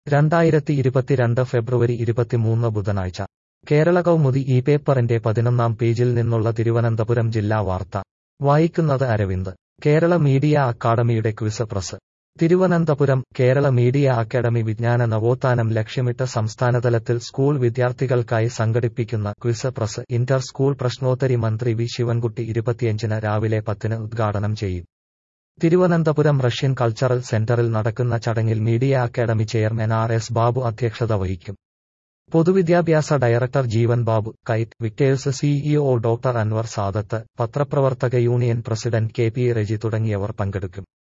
രണ്ടായിരത്തി ഇരുപത്തിരണ്ട് ഫെബ്രുവരി ഇരുപത്തിമൂന്ന് ബുധനാഴ്ച കേരള കൗമുദി ഈ പേപ്പറിന്റെ പതിനൊന്നാം പേജിൽ നിന്നുള്ള തിരുവനന്തപുരം ജില്ലാ വാർത്ത വായിക്കുന്നത് അരവിന്ദ് കേരള മീഡിയ അക്കാദമിയുടെ quiz press Thiruvananthapuram Kerala media academy വിജ്ഞാന നവോത്ഥാനം ലക്ഷ്യമിട്ട് സംസ്ഥാനതലത്തിൽ സ്കൂൾ വിദ്യാർത്ഥികൾക്കായി സംഘടിപ്പിക്കുന്ന ക്വിസ് പ്രസ് ഇന്റർ സ്കൂൾ പ്രശ്നോത്തരി മന്ത്രി വി ശിവൻകുട്ടി ഇരുപത്തിയഞ്ചിന് രാവിലെ പത്തിന് ഉദ്ഘാടനം ചെയ്യും തിരുവനന്തപുരം റഷ്യൻ കൾച്ചറൽ സെന്ററിൽ നടക്കുന്ന ചടങ്ങിൽ media academy chairman R S Babu അധ്യക്ഷത വഹിക്കും പൊതുവിദ്യാഭ്യാസ director Jeevan Babu KITE Victers CEO doctor Anwar Sadath പത്രപ്രവർത്തക union president K P Reji തുടങ്ങിയവർ പങ്കെടുക്കും